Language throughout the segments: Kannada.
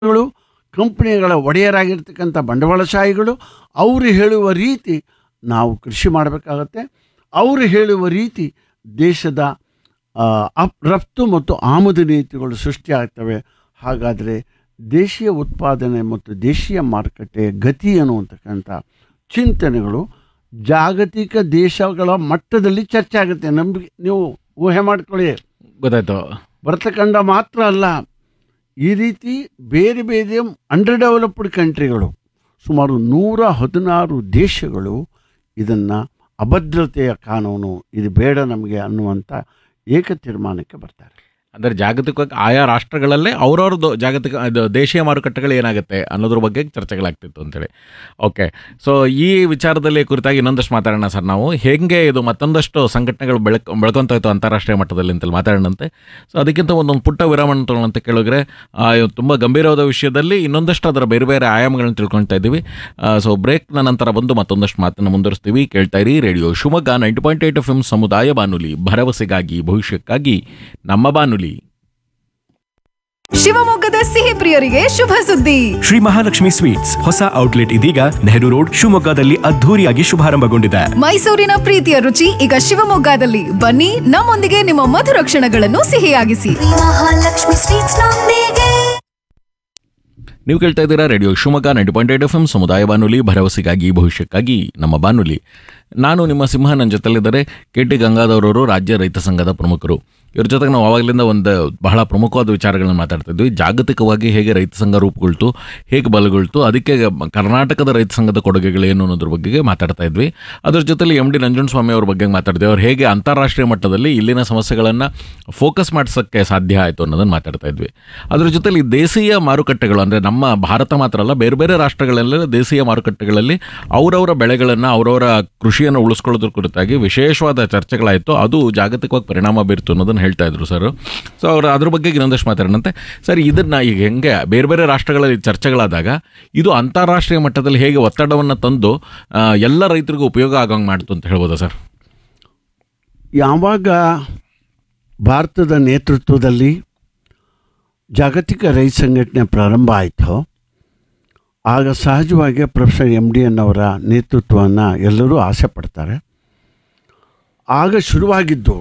ಗಳು ಕಂಪನಿಗಳ ಒಡೆಯರಾಗಿರ್ತಕ್ಕಂಥ ಬಂಡವಾಳಶಾಹಿಗಳು ಅವರು ಹೇಳುವ ರೀತಿ ನಾವು ಕೃಷಿ ಮಾಡಬೇಕಾಗತ್ತೆ ಅವರು ಹೇಳುವ ರೀತಿ ದೇಶದ ಆ, ಅಪ್ ರಫ್ತು ಮತ್ತು ಆಮದು ನೀತಿಗಳು ಸೃಷ್ಟಿಯಾಗ್ತವೆ ಹಾಗಾದರೆ ದೇಶೀಯ ಉತ್ಪಾದನೆ ಮತ್ತು ದೇಶೀಯ ಮಾರುಕಟ್ಟೆ ಗತಿ ಏನು ಅಂತಕ್ಕಂಥ ಚಿಂತನೆಗಳು ಜಾಗತಿಕ ದೇಶಗಳ ಮಟ್ಟದಲ್ಲಿ ಚರ್ಚೆ ಆಗುತ್ತೆ ನಂಬಿಕೆ ನೀವು ಊಹೆ ಮಾಡ್ಕೊಳ್ಳಿ ಗೊತ್ತಾಯ್ತು ಭರತಖಂಡ ಮಾತ್ರ ಅಲ್ಲ ಈ ರೀತಿ ಬೇರೆ ಬೇರೆ ಅಂಡರ್ ಡೆವಲಪ್ಡ್ ಕಂಟ್ರಿಗಳು ಸುಮಾರು ನೂರ ಹದಿನಾರು ದೇಶಗಳು ಇದನ್ನು ಅಭದ್ರತೆಯ ಕಾನೂನು ಇದು ಬೇಡ ನಮಗೆ ಅನ್ನುವಂಥ ಏಕ ತೀರ್ಮಾನಕ್ಕೆ ಬರ್ತಾರೆ ಅಂದರೆ ಜಾಗತಿಕವಾಗಿ ಆಯಾ ರಾಷ್ಟ್ರಗಳಲ್ಲೇ ಅವ್ರವ್ರದ್ದು ಜಾಗತಿಕ ಇದು ದೇಶೀಯ ಮಾರುಕಟ್ಟೆಗಳು ಏನಾಗುತ್ತೆ ಅನ್ನೋದ್ರ ಬಗ್ಗೆ ಚರ್ಚೆಗಳಾಗ್ತಿತ್ತು ಅಂತೇಳಿ ಓಕೆ ಸೊ ಈ ವಿಚಾರದಲ್ಲಿ ಕುರಿತಾಗಿ ಇನ್ನೊಂದಷ್ಟು ಮಾತಾಡೋಣ ಸರ್ ನಾವು ಹೇಗೆ ಇದು ಮತ್ತೊಂದಷ್ಟು ಸಂಘಟನೆಗಳು ಬೆಳಕ್ ಬೆಳ್ಕೊಂತ ಇತ್ತು ಅಂತಾರಾಷ್ಟ್ರೀಯ ಮಟ್ಟದಲ್ಲಿ ಅಂತೇಳಿ ಮಾತಾಡೋಣಂತೆ ಸೊ ಅದಕ್ಕಿಂತ ಒಂದೊಂದು ಪುಟ್ಟ ವಿರಾಮ ತೊಗೊಳ್ಳಂತ ಕೇಳಿದ್ರೆ ತುಂಬ ಗಂಭೀರವಾದ ವಿಷಯದಲ್ಲಿ ಇನ್ನೊಂದಷ್ಟು ಅದರ ಬೇರೆ ಬೇರೆ ಆಯಾಮಗಳನ್ನ ತಿಳ್ಕೊಳ್ತಾ ಇದ್ದೀವಿ ಸೊ ಬ್ರೇಕ್ನ ನಂತರ ಬಂದು ಮತ್ತೊಂದಷ್ಟು ಮಾತನ್ನು ಮುಂದುವರಿಸ್ತೀವಿ ಕೇಳ್ತಾ ಇರಿ radio Shivamogga ninety point eight F M ಸಮುದಾಯ ಬಾನುಲಿ ಭರವಸೆಗಾಗಿ ಭವಿಷ್ಯಕ್ಕಾಗಿ ನಮ್ಮ ಬಾನುಲಿ ಶಿವಮೊಗ್ಗದ ಸಿಹಿ ಪ್ರಿಯರಿಗೆ ಶುಭ ಸುದ್ದಿ ಶ್ರೀ ಮಹಾಲಕ್ಷ್ಮಿ ಸ್ವೀಟ್ಸ್ ಹೊಸ ಔಟ್ಲೆಟ್ ಇದೀಗ ನೆಹರು ರೋಡ್ ಶಿವಮೊಗ್ಗದಲ್ಲಿ ಅದ್ಧೂರಿಯಾಗಿ ಶುಭಾರಂಭಗೊಂಡಿದೆ ಮೈಸೂರಿನ ಪ್ರೀತಿಯ ರುಚಿ ಈಗ ಶಿವಮೊಗ್ಗದಲ್ಲಿ ಬನ್ನಿ ನಮ್ಮೊಂದಿಗೆ ನಿಮ್ಮ ಮಧುರ ಕ್ಷಣಗಳನ್ನು ಸಿಹಿಯಾಗಿಸಿ ಮಹಾಲಕ್ಷ್ಮಿ ಸ್ವೀಟ್ಸ್ ನೊಂದಿಗೆ ನೀವು ಕೇಳ್ತಾ ಇದ್ದೀರಾ radio Shivamogga ninety point eight F M ಸಮುದಾಯ ಬಾನುಲಿ ಭರವಸೆಗಾಗಿ ಭವಿಷ್ಯಕ್ಕಾಗಿ ನಮ್ಮ ಬಾನುಲಿ ನಾನು ನಿಮ್ಮ ಸಿಂಹ ನನ್ನ ಜೊತೆಲಿದ್ದಾರೆ ಕೆ ಟಿ ಗಂಗಾಧರವರು ರಾಜ್ಯ ರೈತ ಸಂಘದ ಪ್ರಮುಖರು ಇವ್ರ ಜೊತೆಗೆ ನಾವು ಆವಾಗಲಿಂದ ಒಂದು ಬಹಳ ಪ್ರಮುಖವಾದ ವಿಚಾರಗಳನ್ನ ಮಾತಾಡ್ತಾ ಇದ್ವಿ ಜಾಗತಿಕವಾಗಿ ಹೇಗೆ ರೈತ ಸಂಘ ರೂಪುಗೊಳ್ತು ಹೇಗೆ ಬಲಗೊಳ್ತು ಅದಕ್ಕೆ ಕರ್ನಾಟಕದ ರೈತ ಸಂಘದ ಕೊಡುಗೆಗಳೇನು ಅನ್ನೋದ್ರ ಬಗ್ಗೆ ಮಾತಾಡ್ತಾ ಇದ್ವಿ ಅದ್ರ ಜೊತೆಲಿ ಎಂ ಡಿ ನಂಜುಂಡಸ್ವಾಮಿ ಅವ್ರ ಬಗ್ಗೆ ಮಾತಾಡಿದ್ವಿ ಅವ್ರು ಹೇಗೆ ಅಂತಾರಾಷ್ಟ್ರೀಯ ಮಟ್ಟದಲ್ಲಿ ಇಲ್ಲಿನ ಸಮಸ್ಯೆಗಳನ್ನು ಫೋಕಸ್ ಮಾಡಿಸೋಕ್ಕೆ ಸಾಧ್ಯ ಆಯಿತು ಅನ್ನೋದನ್ನು ಮಾತಾಡ್ತಾ ಇದ್ವಿ ಅದ್ರ ಜೊತೆಲಿ ದೇಶೀಯ ಮಾರುಕಟ್ಟೆಗಳು ಅಂದರೆ ನಮ್ಮ ಭಾರತ ಮಾತ್ರ ಅಲ್ಲ ಬೇರೆ ಬೇರೆ ರಾಷ್ಟ್ರಗಳೆಲ್ಲ ದೇಶೀಯ ಮಾರುಕಟ್ಟೆಗಳಲ್ಲಿ ಅವರವರ ಬೆಳೆಗಳನ್ನು ಅವರವರ ಕೃಷಿಯನ್ನು ಉಳಿಸ್ಕೊಳ್ಳೋದ್ರ ಕುರಿತಾಗಿ ವಿಶೇಷವಾದ ಚರ್ಚೆಗಳಾಯಿತು ಅದು ಜಾಗತಿಕವಾಗಿ ಪರಿಣಾಮ ಬೀರ್ತು ಅನ್ನೋದನ್ನು ಹೇಳ್ತಾ ಇದ್ರು ಸರ್ ಸೊ ಅವರು ಅದ್ರ ಬಗ್ಗೆ ಇನ್ನೊಂದಷ್ಟು ಮಾತಾಡೋಣಂತೆ ಸರ್ ಇದನ್ನ ಈಗ ಹೆಂಗೆ ಬೇರೆ ಬೇರೆ ರಾಷ್ಟ್ರಗಳಲ್ಲಿ ಚರ್ಚೆಗಳಾದಾಗ ಇದು ಅಂತಾರಾಷ್ಟ್ರೀಯ ಮಟ್ಟದಲ್ಲಿ ಹೇಗೆ ಒತ್ತಡವನ್ನು ತಂದು ಆ, ಎಲ್ಲ ರೈತರಿಗೂ ಉಪಯೋಗ ಆಗಂಗೆ ಮಾಡ್ತು ಅಂತ ಹೇಳ್ಬೋದಾ ಸರ್ ಯಾವಾಗ ಭಾರತದ ನೇತೃತ್ವದಲ್ಲಿ ಜಾಗತಿಕ ರೈತ ಸಂಘಟನೆ ಪ್ರಾರಂಭ ಆಯಿತೋ ಆಗ ಸಹಜವಾಗಿ ಪ್ರೊಫೆಸರ್ ಎಮ್ ಡಿ ಅನ್ನವರ ನೇತೃತ್ವವನ್ನು ಎಲ್ಲರೂ ಆಸೆ ಪಡ್ತಾರೆ ಆಗ ಶುರುವಾಗಿದ್ದು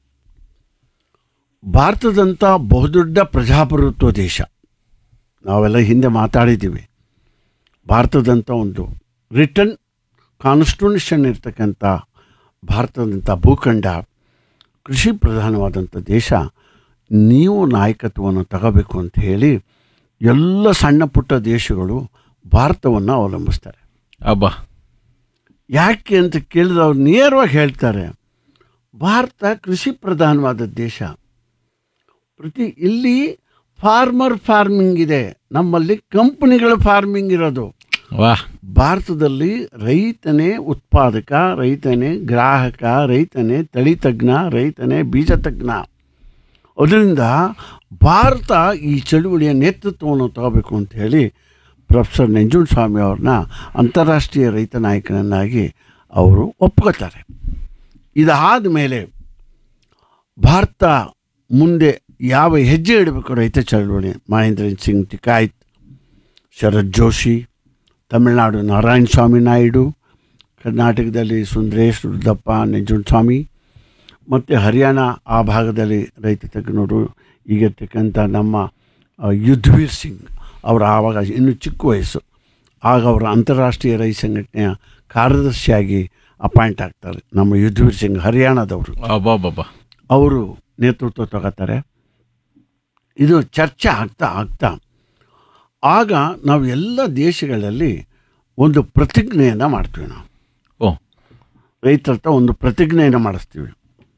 ಭಾರತದಂಥ ಬಹುದೊಡ್ಡ ಪ್ರಜಾಪ್ರಭುತ್ವ ದೇಶ ನಾವೆಲ್ಲ ಹಿಂದೆ ಮಾತಾಡಿದ್ದೀವಿ ಭಾರತದಂಥ ಒಂದು ರಿಟರ್ನ್ ಕಾನ್ಸ್ಟಿಟ್ಯೂಷನ್ ಇರ್ತಕ್ಕಂಥ ಭಾರತದಂಥ ಭೂಖಂಡ ಕೃಷಿ ಪ್ರಧಾನವಾದಂಥ ದೇಶ ನೀವು ನಾಯಕತ್ವವನ್ನು ತಗೋಬೇಕು ಅಂತ ಹೇಳಿ ಎಲ್ಲ ಸಣ್ಣ ಪುಟ್ಟ ದೇಶಗಳು ಭಾರತವನ್ನು ಅವಲಂಬಿಸ್ತಾರೆ ಅಬ್ಬಾ ಯಾಕೆ ಅಂತ ಕೇಳಿದ್ರೆ ಅವ್ರು ನೇರವಾಗಿ ಹೇಳ್ತಾರೆ ಭಾರತ ಕೃಷಿ ಪ್ರಧಾನವಾದ ದೇಶ ಪ್ರತಿ ಇಲ್ಲಿ ಫಾರ್ಮರ್ ಫಾರ್ಮಿಂಗ್ ಇದೆ ನಮ್ಮಲ್ಲಿ ಕಂಪನಿಗಳ ಫಾರ್ಮಿಂಗ್ ಇರೋದು ವಾಹ್ ಭಾರತದಲ್ಲಿ ರೈತನೇ ಉತ್ಪಾದಕ ರೈತನೇ ಗ್ರಾಹಕ ರೈತನೇ ತಳಿ ತಜ್ಞ ರೈತನೇ ಬೀಜ ತಜ್ಞ ಅದರಿಂದ ಭಾರತ ಈ ಚಳುವಳಿಯ ನೇತೃತ್ವವನ್ನು ತಗೋಬೇಕು ಅಂತ ಹೇಳಿ ಪ್ರೊಫೆಸರ್ ನಂಜುಂಡಸ್ವಾಮಿ ಅವ್ರನ್ನ ಅಂತಾರಾಷ್ಟ್ರೀಯ ರೈತ ನಾಯಕನನ್ನಾಗಿ ಅವರು ಒಪ್ಕೋತಾರೆ ಇದಾದ ಮೇಲೆ ಭಾರತ ಮುಂದೆ ಯಾವ ಹೆಜ್ಜೆ ಇಡಬೇಕು ರೈತ ಚಳವಳಿ ಮಹೇಂದ್ರ ಸಿಂಗ್ ಟಿಕಾಯ್ತ್ ಶರತ್ ಜೋಶಿ ತಮಿಳುನಾಡು ನಾರಾಯಣ ಸ್ವಾಮಿ ನಾಯ್ಡು ಕರ್ನಾಟಕದಲ್ಲಿ ಸುಂದರೇಶ್ ರುದ್ರಪ್ಪ ನಂಜುಂಡಸ್ವಾಮಿ ಮತ್ತು ಹರಿಯಾಣ ಆ ಭಾಗದಲ್ಲಿ ರೈತ ತಜ್ಞರು ಈಗಿರ್ತಕ್ಕಂಥ ನಮ್ಮ ಆ, ಯುದ್ಧವೀರ್ ಸಿಂಗ್ ಅವರ ಆವಾಗ ಇನ್ನೂ ಚಿಕ್ಕ ವಯಸ್ಸು ಆಗ ಅವರು ಅಂತಾರಾಷ್ಟ್ರೀಯ ರೈತ ಸಂಘಟನೆಯ ಕಾರ್ಯದರ್ಶಿಯಾಗಿ ಅಪಾಯಿಂಟ್ ಆಗ್ತಾರೆ ನಮ್ಮ ಯುದ್ಧವೀರ್ ಸಿಂಗ್ ಹರಿಯಾಣದವರು ಅಬ್ಬಾ ಅವರು ನೇತೃತ್ವ ತಗೋತಾರೆ ಇದು ಚರ್ಚೆ ಆಗ್ತಾ ಆಗ್ತಾ ಆಗ ನಾವು ಎಲ್ಲ ದೇಶಗಳಲ್ಲಿ ಒಂದು ಪ್ರತಿಜ್ಞೆಯನ್ನು ಮಾಡ್ತೀವಿ ನಾವು ಓ ರೈತರ ಹತ್ರ ಒಂದು ಪ್ರತಿಜ್ಞೆಯನ್ನು ಮಾಡಿಸ್ತೀವಿ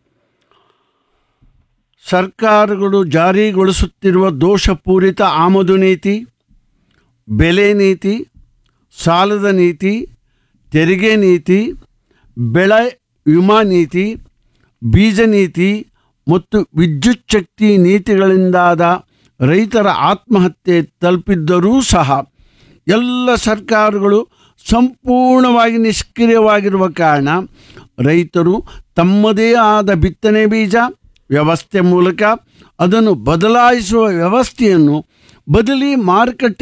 ಸರ್ಕಾರಗಳು ಜಾರಿಗೊಳಿಸುತ್ತಿರುವ ದೋಷಪೂರಿತ ಆಮದು ನೀತಿ ಬೆಲೆ ನೀತಿ ಸಾಲದ ನೀತಿ ತೆರಿಗೆ ನೀತಿ ಬೆಳೆ ವಿಮಾ ನೀತಿ ಬೀಜ ನೀತಿ ಮತ್ತು ವಿದ್ಯುತ್ ಶಕ್ತಿ ನೀತಿಗಳಿಂದಾದ ರೈತರ ಆತ್ಮಹತ್ಯೆ ತಲುಪಿದ್ದರೂ ಸಹ ಎಲ್ಲ ಸರ್ಕಾರಗಳು ಸಂಪೂರ್ಣವಾಗಿ ನಿಷ್ಕ್ರಿಯವಾಗಿರುವ ಕಾರಣ ರೈತರು ತಮ್ಮದೇ ಆದ ಬಿತ್ತನೆ ಬೀಜ ವ್ಯವಸ್ಥೆ ಮೂಲಕ ಅದನ್ನು ಬದಲಾಯಿಸುವ ವ್ಯವಸ್ಥೆಯನ್ನು ಬದಲಿ ಮಾರುಕಟ್ಟೆ